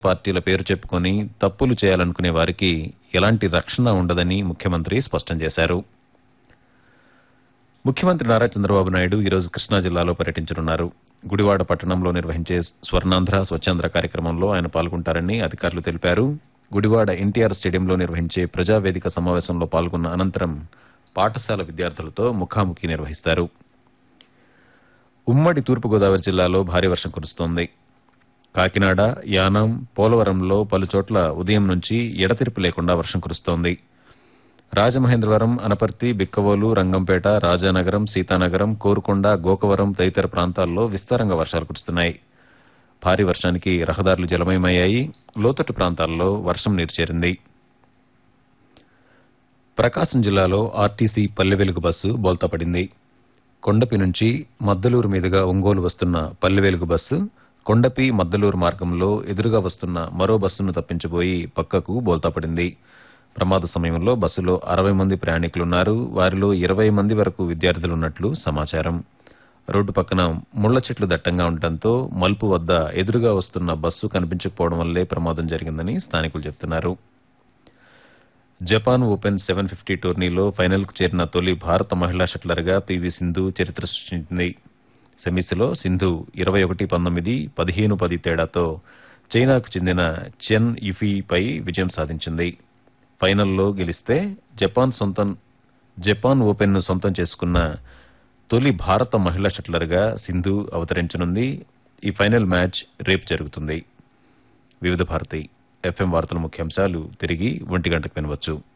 పార్టీల పేరు చెప్పుకొని తప్పులు చేయాలనుకునే వారికి ఎలాంటి రక్షణ ఉండదని ముఖ్యమంత్రి స్పష్టం చేశారు ముఖ్యమంత్రి నారా చంద్రబాబు నాయుడు ఈరోజు కృష్ణా జిల్లాలో పర్యటించనున్నారు గుడివాడ పట్టణంలో నిర్వహించే స్వర్ణాంధ్ర స్వచ్ఛాంధ్ర కార్యక్రమంలో ఆయన పాల్గొంటారని అధికారులు తెలిపారు గుడివాడ ఎన్టీఆర్ స్టేడియంలో నిర్వహించే ప్రజావేదిక సమావేశంలో పాల్గొన్న అనంతరం పాఠశాల విద్యార్థులతో ముఖాముఖి నిర్వహిస్తారు ఉమ్మడి తూర్పుగోదావరి జిల్లాలో భారీ వర్షం కురుస్తోంది కాకినాడ యానాం పోలవరంలో పలుచోట్ల ఉదయం నుంచి ఎడతెరిపి లేకుండా వర్షం కురుస్తోంది రాజమహేంద్రవరం అనపర్తి బిక్కవోలు రంగంపేట రాజానగరం సీతానగరం కోరుకొండ గోకవరం తదితర ప్రాంతాల్లో విస్తారంగా వర్షాలు కురుస్తున్నాయి భారీ వర్షానికి రహదారులు జలమయమయ్యాయి లోతట్టు ప్రాంతాల్లో వర్షం నీరు చేరింది ప్రకాశం జిల్లాలో ఆర్టీసీ పల్లె వెలుగు బస్సు బోల్తాపడింది కొండపి నుంచి మద్దలూరు మీదుగా ఒంగోలు వస్తున్న పల్లె వెలుగు బస్సు కొండపి మద్దలూరు మార్గంలో ఎదురుగా వస్తున్న మరో బస్సును తప్పించబోయి పక్కకు బోల్తాపడింది ప్రమాద సమయంలో బస్సులో అరవై మంది ప్రయాణికులున్నారు వారిలో ఇరవై మంది వరకు విద్యార్థులున్నట్లు సమాచారం రోడ్డు పక్కన ముళ్ల చెట్లు దట్టంగా ఉండటంతో మలుపు వద్ద ఎదురుగా వస్తున్న బస్సు కనిపించకపోవడం వల్లే ప్రమాదం జరిగిందని స్థానికులు చెబుతున్నారు జపాన్ ఓపెన్ సెవెన్ ఫిఫ్టీ టోర్నీలో ఫైనల్కు చేరిన తొలి భారత మహిళా షట్లర్గా పివి సింధు చరిత్ర సృష్టించింది సెమీస్లో సింధు ఇరవై ఒకటి పంతొమ్మిది పదిహేను పది తేడాతో చైనాకు చెందిన చెన్ యుఫీపై విజయం సాధించింది ఫైనల్లో గెలిస్తే జపాన్ సొంతం జపాన్ ఓపెన్ను సొంతం చేసుకున్న తొలి భారత మహిళా షట్లర్గా సింధు అవతరించనుంది ఈ ఫైనల్ మ్యాచ్ రేపు జరుగుతుంది వివిధ భారతి ఎఫ్ఎం వార్తల ముఖ్యాంశాలు తిరిగి ఒంటి గంటకు వినవచ్చు